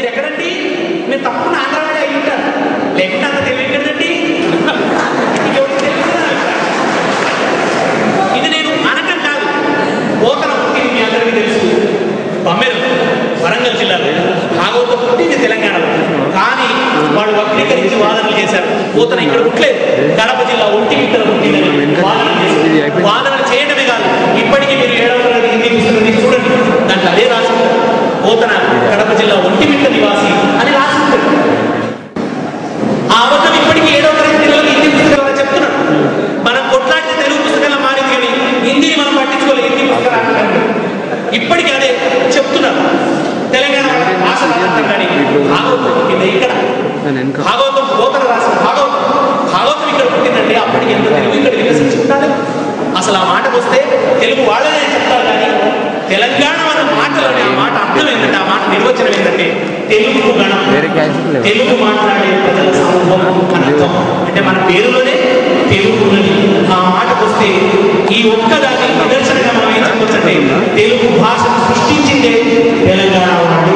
మీరు ఎక్కడండి మీరు తప్పకుండా ఆంధ్ర వాళ్ళే అయి ఉంటారు లేకుంటే అంత తెలివి ఎక్కడండి ఇంకెవరికి తెలుస్తుందా? ఇది నేను అనటం కాదు పోతన పుట్టింది మీ అందరికీ తెలుసు బమ్మెరు వరంగల్ జిల్లాలో భాగవతం పుట్టింది తెలంగాణలో కానీ వాళ్ళు వక్రీకరించి వాదనలు చేశారు పోతన ఇక్కడ పుట్టలేదు కడప జిల్లా ఒంటి ఇక్కడ పుట్టిందని వాదనలు చేశారు వాదనలు చేయడమే కాదు ఇప్పటికీ మీరు ఏడవ తరగతి హిందీ పుస్తకం తీసి చూడండి దాంట్లో అదే రాసి ఉంటుంది. పోతన కడప జిల్లా ఒంటిమిట్ట నివాసి అని రాసి ఉంటుంది ఆ అబద్ధం ఇప్పటికీ ఏడవ తరగతి పిల్లలకి హిందీ పుస్తకాలు చెప్తున్నారు మనం కొట్లాడితే తెలుగు పుస్తకాలు మారింది కానీ హిందీని మనం పట్టించుకోలేదు హిందీ పుస్తకాలు అంటున్నారు. ఇప్పటికీ అదే చెప్తున్నారు తెలంగాణ వాళ్ళ భాష రాదంటాం కానీ భాగవతం పుట్టింది ఇక్కడ భాగవతం పోతన రాసిన భాగవతం భాగవతం ఇక్కడ పుట్టిందంటే అప్పటికి ఎంత తెలుగు ఇక్కడ వికసించి ఉండాలి అసలు ఆ మాటకు వస్తే తెలుగు వాళ్ళనే చెప్తారు కానీ తెలంగాణ అనే మాటలోని ఆ మాట అర్థం ఏంటంటే ఆ మాట నిర్వచనం ఏంటంటే తెలుగు గణం వేరే క్యాన్సిల్ లేవు తెలుగు మాట్లాడే ప్రజల సమూహం అని అర్థం అంటే మన పేరులోనే తెలుగు ఉన్నది ఆ మాటకు వస్తే ఈ ఒక్కదాన్ని నిదర్శనంగా మనం ఏం చెప్పొచ్చంటే తెలుగు భాషను సృష్టించిందే తెలంగాణ వాళ్ళు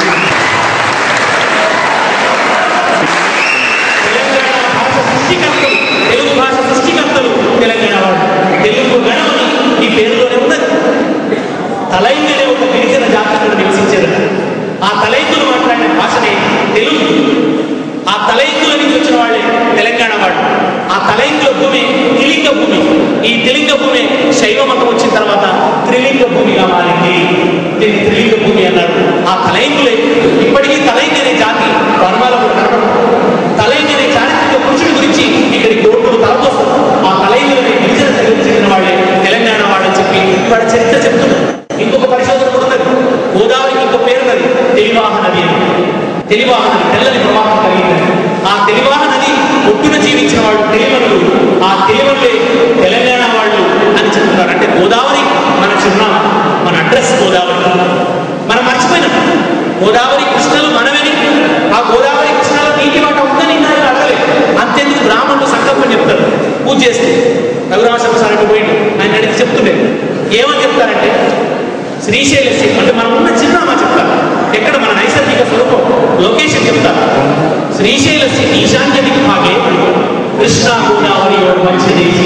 తెలంగాణ భాష సృష్టికర్తలు తెలుగు భాష సృష్టికర్తలు తెలంగాణ వాళ్ళు తెలుగు గణమని ఈ పేరులోనే ఉన్నది తలైంది అనే ఒక గిరిజన జాతి అక్కడ నివసించారు ఆ తలైందులు మాట్లాడిన భాషనే తెలుగు ఆ తలైందుల నుంచి వచ్చిన వాళ్ళే తెలంగాణ వాళ్ళు ఆ తలైందుల భూమి త్రిలింగ భూమి ఈ త్రిలింగ భూమి శైవ మతం వచ్చిన తర్వాత త్రిలింగ భూమిగా మారింది దీన్ని త్రిలింగ భూమి అన్నారు ఆ తలైందులే ఇప్పటికీ తలైంది అనే జాతి వర్మాలకు కనపడుతుంది తలైంది అనే చారిత్రక పురుషుడి గురించి ఇక్కడి కోర్టులు తలపోస్తారు ఆ తలైందులని గిరిజన తెగకు చెందిన వాళ్ళే తెలంగాణ వాళ్ళని చెప్పి వాళ్ళ చరిత్ర చెప్తున్నారు ఇంకొక పరిశోధన కూడా ఉన్నది గోదావరికి ఇంకో పేరు ఉన్నది తెలివాహ నది అని తెలివాహ నది తెల్లని ప్రవాహం కలిగింది ఆ తెలివాహ నది ఒడ్డున జీవించిన వాళ్ళు తెలివనులు ఆ తెలివనులే తెలంగాణ వాళ్ళు అని చెప్తున్నారు అంటే గోదావరి మన చిరునామా మన అడ్రస్ గోదావరి మనం మర్చిపోయినాం గోదావరి కృష్ణలు మనమని ఆ గోదావరి కృష్ణలో నీటి వాట ఉందని ఇంకా ఆయన అడగలేదు అంతెందుకు బ్రాహ్మణులు సంకల్పం చెప్తారు పూజ చేస్తే రఘురామ సార్ పోయిండు ఆయన అడిగి చెప్తుండే ఏమని చెప్తారంటే శ్రీశైల సి- అంటే మనం ఉన్న చిరునామా చెప్తారు ఎక్కడ మన నైసర్గిక స్వరూపం లొకేషన్ చెప్తారు శ్రీశైల సి- ఈశాన్య దిగ్భాగే కృష్ణా గోదావరి మధ్య దేశే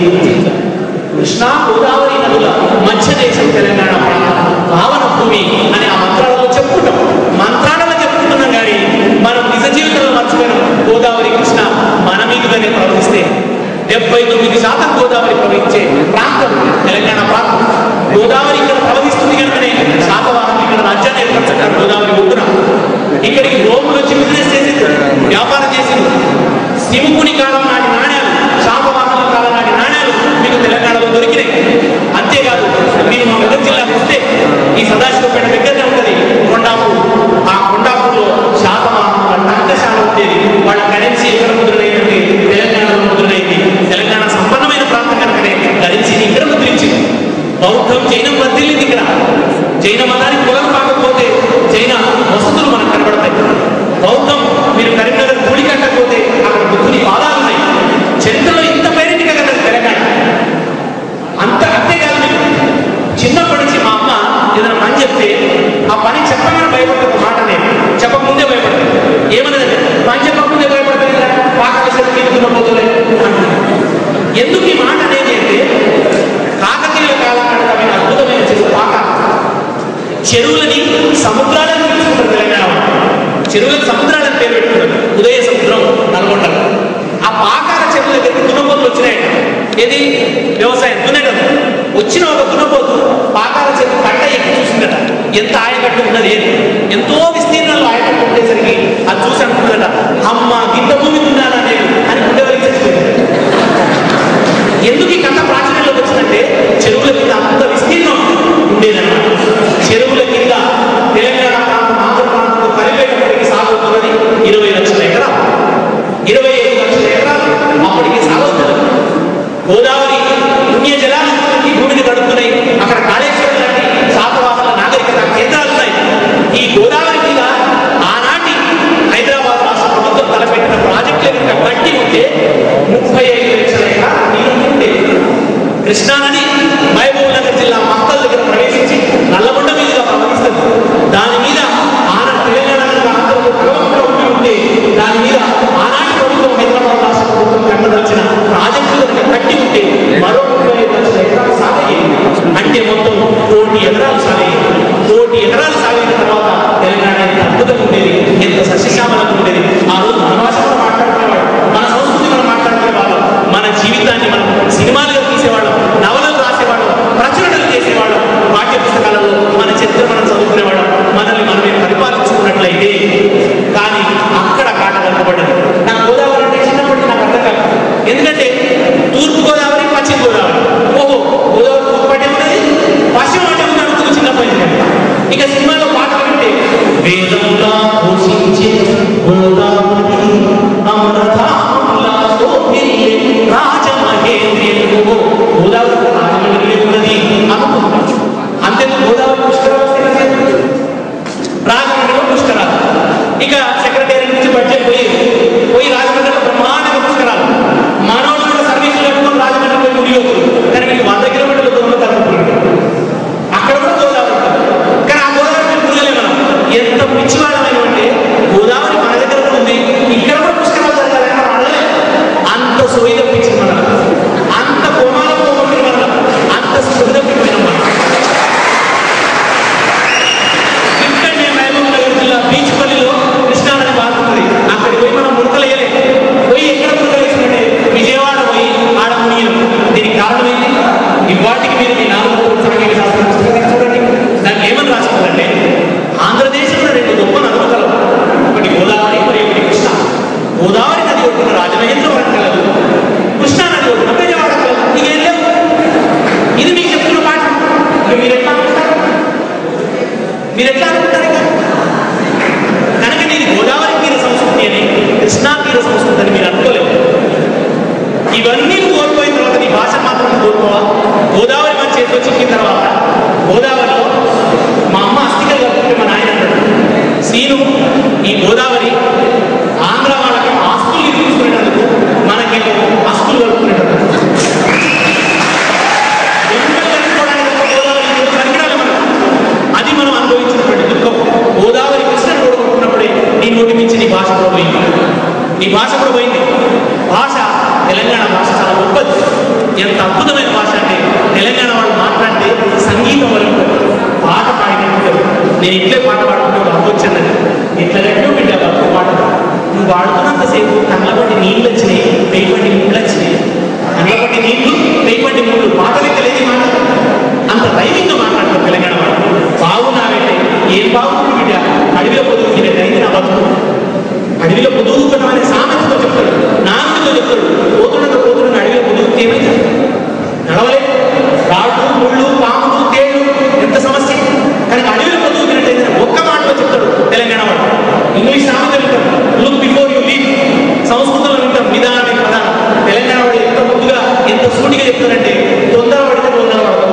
కృష్ణా గోదావరి నదుల మధ్య దేశం తెలంగాణ ప్రాంతం పావన భూమి అని ఆ మంత్రాలలో చెప్పుకుంటాం మంత్రాలలో చెప్పుకుంటున్నాం కానీ మనం నిజ జీవితంలో మర్చిపోయినాం గోదావరి కృష్ణ మన మీదుగానే ప్రవహిస్తే డెబ్బై తొమ్మిది శాతం గోదావరి ప్రవహించే ప్రాంతం తెలంగాణ ప్రాంతం గోదావరి ఇక్కడ ప్రవహిస్తుంది కనుకనే శాతవాహనం ఇక్కడ రాజ్యాన్ని ఏర్పరచుకుంటారు గోదావరి ఒడ్డున ఇక్కడికి రోములు వచ్చి బిజినెస్ చేసింది వ్యాపారం చేసింది శివుకుని కాలం నాటి నాణ్యాలు శాతవాహనుల కాలం నాటి నాణ్యాలు మీకు తెలంగాణలో దొరికినాయి అంతేకాదు మీరు మా మెదక్ జిల్లాకు వస్తే ఈ సదాశివపేట దగ్గరనే ఉంటుంది కొండాపూర్ ఆ కొండాపూర్లో శాతవాహనుల టంకశాల ఉండేది వాళ్ళ కరెన్సీ ఎక్కడ ముద్రణైందంటే తెలంగాణలో ముద్రణైంది తెలంగాణ సంపన్నమైన ప్రాంతం కనుకనే కరెన్సీని ఇక్కడ ముద్రించింది బౌద్ధం జైనం వర్ధిల్లింది ఇక్కడ జైన మతానికి పొలం కాకపోతే జైన వసతులు మనకు కనబడతాయి బౌద్ధం మీరు కరీంనగర్ గుడి కట్టకపోతే అక్కడ బుద్ధుని పాదాలు ఉన్నాయి చరిత్రలో ఇంత పేరెంట్గా కదా తెలంగాణ అంత అంతేకాదు మీరు చిన్నప్పటి నుంచి మా అమ్మ ఏదైనా పని చెప్తే ఆ పని చెప్పగానే భయపడుతుంది ఒక మాట నేను చెప్పకముందే భయపడుతుంది ఏమన్నదంటే పని చెప్పకముందే భయపడుతుంది కదా పాక వేసేది తీసుకున్న పోతులే ఎందుకు ఈ మాట అనేది అంటే కాకతీయుల కాలం నాటకమైన అద్భుతమైన చెరువు పాక చెరువులని సముద్రాలను పిలుచుకుంటారు తెలంగాణ వాళ్ళు. చెరువులకు సముద్రాలను పేరు పెట్టుకుంటారు ఉదయ సముద్రం నల్గొండ ఆ పాకాల చెరువు దగ్గరికి దున్నపోతులు వచ్చినాయి ఏది వ్యవసాయం దున్నేటం వచ్చిన ఒక దున్నపోతు పాకాల చెరువు కట్ట ఎక్కి చూసిందట ఎంత ఆయకట్టు ఉన్నది ఏది ఎంతో విస్తీర్ణంలో ఆయకట్టు ఉండేసరికి అది చూసి అనుకున్నదట అమ్మ గింత భూమి ఉన్నానా నేను అని ఉండేవారికి చచ్చిపోయింది ఎందుకు ఈ కథ ప్రాచుర్యంలోకి వచ్చిందంటే చెరువుల కింద అంత విస్తీర్ణం ఉండేదన్నమాట చెరువుల కింద తెలంగాణ ప్రాంతం ఆంధ్ర ప్రాంతంతో కలిపేటప్పటికి సాగుతున్నది ఇరవై లక్షల ఎకరాలు ఇరవై ఐదు లక్షల ఎకరాలు అప్పటికి సాగుతున్నది గోదావరి పుణ్య జలాలు ఈ భూమిని తడుపుతున్నాయి అక్కడ కాళేశ్వరం లాంటి శాతవాహన నాగరికత కేంద్రాలు ఉన్నాయి ఈ గోదావరి మీద ఆనాటి హైదరాబాద్ రాష్ట్ర ప్రభుత్వం తలపెట్టిన ప్రాజెక్టులు కనుక కట్టి ఉంటే ముప్పై ఐదు లక్షల ఎకరాల నీరు ఉండేది కృష్ణా నది మహబూబ్ నగర్ జిల్లా మక్తల్ దగ్గర ప్రవేశించి నల్లగొండ మీదుగా వేదములా ఘోషించే గోదావరి అమరధాములా శోభిల్లే రాజమహేంద్రియో గోదావరి రాజమండ్రి ఉన్నది అనుకుంటున్నాం అంతేందుకు గోదావరి పుష్కరాలు రాజమండ్రిలో పుష్కరాలు ఇక సెక్రటరీ నుంచి బడ్జెట్ పోయి పోయి రాజమండ్రిలో బ్రహ్మాండంగా పుష్కరాలు మనోడు కూడా సర్వీస్ పెట్టుకొని రాజమండ్రి పోయి మునియోగులు కానీ మీకు వంద కిలోమీటర్ల దూరంలో తగ్గుతుంది అక్కడ కూడా గోదావరి ఉంటుంది. కానీ ఆ గోదావరి మేము మునగలేము మనం ఎంత పిచ్చివాళ్ళమైన అంటే గోదావరి మన దగ్గర కూడా ఉంది ఇక్కడ కూడా పుష్కరాలు జరగాలని మనం అనలేము. అంత సోయి తప్పించింది మనం అంత కోమాలం పోగొట్టిన మనం అంత సోయి తప్పిపోయిన మనం ఇక్కడ నేను మహబూబ్ నగర్ జిల్లా బీచ్ పల్లిలో కృష్ణానది పారుతుంది అక్కడికి పోయి మనం ముడతలేయలే పోయి ఎక్కడ ముడతలేసినట్టే విజయవాడ పోయి ఆడ మునిగినాం దీనికి కారణం ఏంటి ఇవాటికి మీరు మీ నాలుగు పుస్తకాలు రాసిన పుస్తకం చూడండి దానికి ఏమని రాసుకుందంటే ఆంధ్రదేశంలో రెండు గొప్ప నదులు కలవు ఒకటి గోదావరి మరి ఒకటి కృష్ణ గోదావరి నది ఒడ్డున రాజమహేంద్రవరం కలదు కృష్ణా నది ఒడ్డున విజయవాడ కలదు ఇదేం లేవు ఇది మీకు చెప్తున్న పాఠం ఇక మీరు ఎట్లా అనుకుంటారు మీరు ఎట్లా అనుకుంటారు ఇక? కనుక నీది గోదావరి తీర సంస్కృతి అని కృష్ణా తీర సంస్కృతి అని మీరు అనుకోలేవు ఇవన్నీ నువ్వు కోల్పోయిన తర్వాత నీ భాష మాత్రం నువ్వు కోల్పోవా గోదావరి మన చేతిలో చిక్కిన తర్వాత గోదావరిలో మా అమ్మ అస్థికలు కలుపుకుంటే మా నాయన అన్నాడు సీను ఈ గోదావరి ఆంధ్ర వాళ్ళకి ఆస్తులు తీసుకునేటందుకు మనకేమో ఆస్తులు కలుపుకునేటందుకు ఎన్నికలు కలుపుకోవడానికి ఒక గోదావరి ఇంకో పనికిరాలి మనకు. అది మనం అనుభవించినటువంటి దుఃఖం గోదావరి కృష్ణను కొడుకుంటున్నప్పుడే నీ నోటి నుంచి నీ భాష కూడా పోయింది నీ భాష కూడా పోయింది భాష తెలంగాణ భాష చాలా గొప్పది ఎంత అద్భుతమైన భాష అంటే తెలంగాణ వాళ్ళు మాట్లాడితే సంగీతం వరకు పాట పాడినట్టు నేను ఇట్లే పాట పాడుకుంటే అనుకోవచ్చాను ఇట్లా రెండో బిడ్డ ఒక పాట నువ్వు పాడుతున్నంతసేపు కళ్ళబట్టి నీళ్ళు వచ్చినాయి పెయిపట్టి ముళ్ళు వచ్చినాయి కళ్ళబట్టి నీళ్ళు పెయిపట్టి ముళ్ళు పాటలు తెలియదు మాట అంత ధైర్యంగా మాట్లాడతారు తెలంగాణ వాళ్ళు బాగున్నావంటే ఏం బాగుంది బిడ్డ అడవిలో పొదుగుతున్నట్టు అయింది నా బతుకు అడవిలో పొదుగుతున్నాం అనే సామెతతో చెప్తాడు నాన్నతో చెప్తాడు పోతుండగా పోతుండగా అడవిలో పొదుగుతే ఏమైంది నడవలేదు రాళ్ళు ముళ్ళు పాములు తేళ్ళు ఎంత సమస్య కానీ అడవిలో పొదుగుతున్నట్టయితే ఒక్క మాటలో చెప్తాడు తెలంగాణ వాడు ఇంగ్లీష్ సామెత వింటాం లుక్ బిఫోర్ యూ లీవ్ సంస్కృతంలో వింటాం విధానమే ప్రధానం తెలంగాణ వాడు ఎంత ముద్దుగా ఎంత సూటిగా చెప్తారంటే తొందర పడితే తొందర పడతాం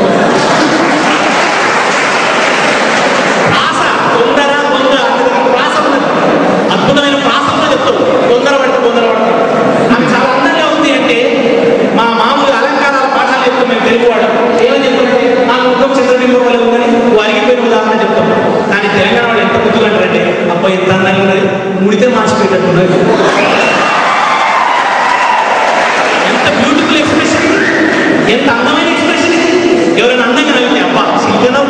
ప్రాస తొందర తొందర అంటే ప్రాస ఉన్నది అద్భుతమైన ప్రాస ఉన్నది చెప్తాడు తొందర పడితే తొందర పడతాం ఆమె చాలా అందంగా ఉంది అంటే మా మామూలు అలంకారాల పాఠాలు చెప్తాం మేము తెలుగు వాడు ఏమని చెప్తామంటే నా ముఖం చంద్రబింబం వల్ల ఉందని నువ్వు అరిగిపోయిన ఉదాహరణ చెప్తాం కానీ తెలంగాణ వాళ్ళు ఎంత ముద్దుగా అంటారంటే అబ్బాయి ఎంత అందంగా ఉన్నది ముడితే మార్చిపోయేటట్టున్నది ఎంత బ్యూటిఫుల్ ఎక్స్ప్రెషన్ ఎంత అందమైన ఎక్స్ప్రెషన్ ఎవరైనా అందంగా నవ్వితే అబ్బా సిగ్గుగా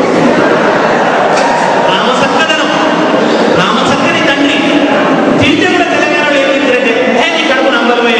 రామసక్కదనం రామసక్కని తండ్రి తింటే కూడా తెలంగాణలో ఏం తింటారంటే హే నీ కడుపు నంబలమే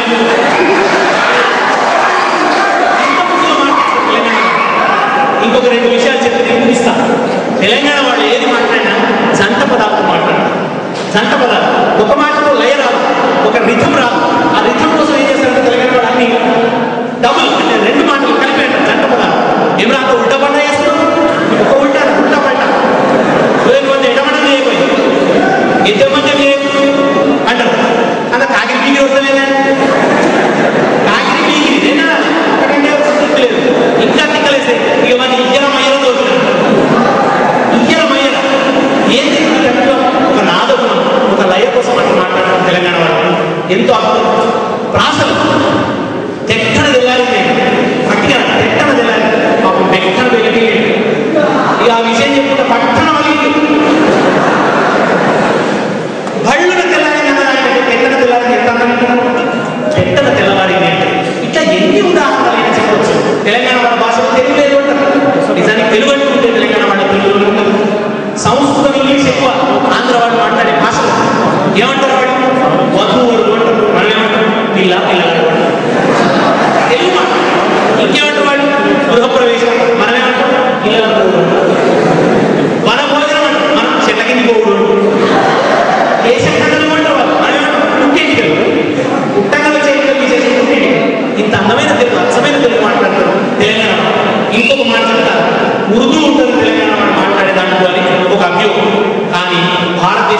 ఇంకొక రెండు విషయాలు చెప్పి నేను ముగిస్తా తెలంగాణ వాళ్ళు ఏది మాట్లాడినా జంట పదార్థం మాట్లాడారు జంట పదార్థం ఒక మాటతో లయ రాదు ఒక రిథం రాదు ఆ రిథం కోసం ఏం చేస్తారంటే తెలంగాణ వాళ్ళు అన్ని డబుల్ అంటే రెండు మాటలు కలిపి అంటారు జంట పదార్థం ఏం రాక ఉల్టా పంట చేస్తున్నాం ఒక ఉల్టా ఉల్టా పంట వేరు మంది ఎడమడం చేయకపోయి ఇద్దరు మంది అంటారు అన్న కాకిరి పీకి వస్తలేదా కాకిరి పీకి నిన్న ఒకటంటే లేదు ఇంకా తిక్కలేసే ఇక మన ఇయ్యరం అయ్యరం దోచినాడు ఇయ్యరం అయ్యరం ఏం చెప్తుంది అంటే ఒక నాదగుణం ఒక లయ కోసం అట్లా మాట్లాడడం తెలంగాణ వాళ్ళు ఎంతో అద్భుతం ప్రాసలు తెక్కన తెల్లారింది పట్టిన తెక్కన తెల్లారి పాపం తెక్కన వెలిగి ఇక ఆ విషయం చెప్పుకుంటే పట్టణ వలిగింది బళ్ళున తెల్లారి తెక్కన తెల్లారి ఎంత అంటున్నారు తెక్కన తెల్లవారింది అంటే ఇట్లా ఎన్ని ఉదాహరణలు చెప్పవచ్చు తెలంగాణ వాళ్ళ భాషలో తెలుగు లేదు అంటారు నిజానికి తెలుగు అంటూ ఉంటే తెలంగాణ వాళ్ళ తెలుగులో ఉండదు సంస్కృతం ఇంగ్లీష్ ఎక్కువ ఆంధ్ర వాళ్ళు మాట్లాడే భాషలు ఏమంటారు వాళ్ళు వధువులు అంటారు మనం ఏమంటారు పిల్ల పిల్లలు అంటారు తెలుగు మాట ఇంకేమంటారు వాళ్ళు గృహప్రవేశం మనం ఏమంటాం ఇల్లు వన భోజనం అంటారు మనం చెట్ల కింది పోవుడు దేశఖండలు అంటారు వాళ్ళు మనం ఏమంటాం పుట్టేంటికలు పుట్టగల చేయగల విశేషం పుట్టేంటికలు ఇంత అందమైన తెలుగు అచ్చమైన తెలుగు మాట్లాడతారు తెలంగాణ వాళ్ళు. ఇంకొక మాట చెప్తారు ఉర్దూ ఉంటుంది తెలంగాణ వాళ్ళు మాట్లాడే దాంట్లో అని ఒక అభియోగం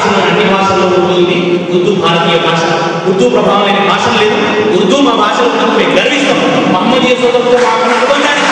భారతదేశంలో అన్ని భాషల్లో ఉర్దూ ఉంది ఉర్దూ భారతీయ భాష ఉర్దూ ప్రభావం లేని భాష లేదు ఉర్దూ మా భాషలో ఉన్నందుకు మేము గర్విస్తాం మహమ్మదీయ సోదరులతో మాకున్న అనుబంధాన్ని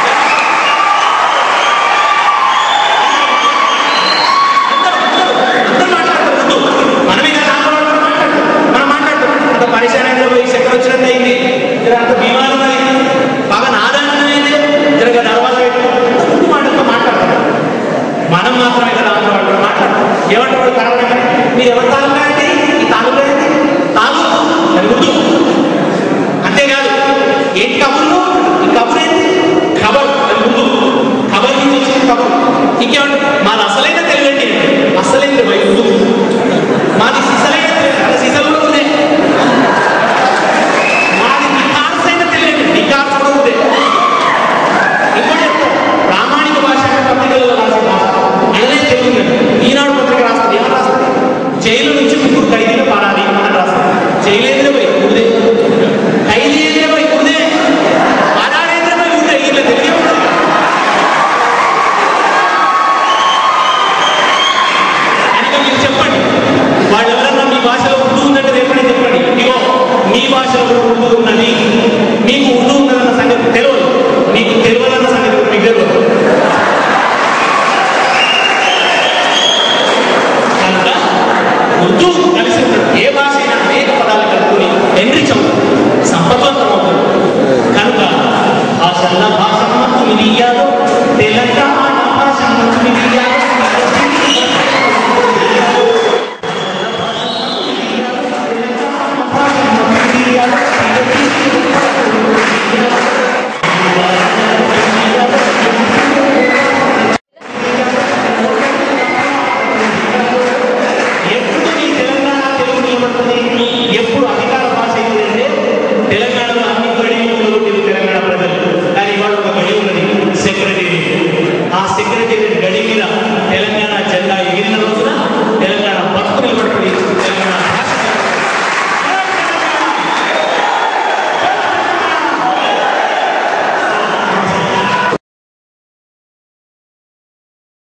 అందరూ అందరూ మాట్లాడతారు ఉర్దూ మనమే కదా ఆంధ్ర వాళ్ళు కూడా మాట్లాడతాం మనం మాట్లాడతాం అంత పరిశానంగా పోయి చక్కెర వచ్చినట్టు అయింది జర అంత బీమారం అయింది బాగా నాదానం అయింది జరగ దర్వాజ పెట్టి ఉర్దూ మాటలతో మాట్లాడతాం మనం మాత్రమే కదా ఆంధ్ర వాళ్ళు కూడా మాట్లాడతాం ఏమంటారు కరవడం మీరు ఎవరు తాలూకా అండి ఈ తాలూకా ఏంటి తాలూకు అది ఉర్దూ అంతేకాదు ఏంటి కబుర్లు ఈ కబుర్ ఏంటి ఖబర్ అది ఉర్దూ ఖబర్ నుంచి వచ్చిన కబుర్ ఇంకేమంటే మాది అసలైన తెలియండి అసలైన బై ఉర్దూ మాది సిసలైన తెలుగు సిసలు కూడా ఉంది మాది నికార్సైన తెలియండి నికార్స్ కూడా ఉంది ఇంకోటి చెప్తా, ప్రామాణిక భాష అంటే పత్రికలలో రాసే భాష అదే తెలుగు ఉంది. ఈనాడు పత్రిక రాస్తుంది ఏమని రాస్తుంది జైలు నుంచి ముగ్గురు ఖైదీలు పారాలి అని రాస్తుంది జైలు ఏంద్రే పోయి ఉదే ఖైదీ ఏంద్రే పోయి ఉదే పారాడేంద్రే పోయి ఉదే ఇట్లా తెలియ ఉంటుంది కనుక మీరు చెప్పండి వాళ్ళు ఎవరన్నా మీ భాషలో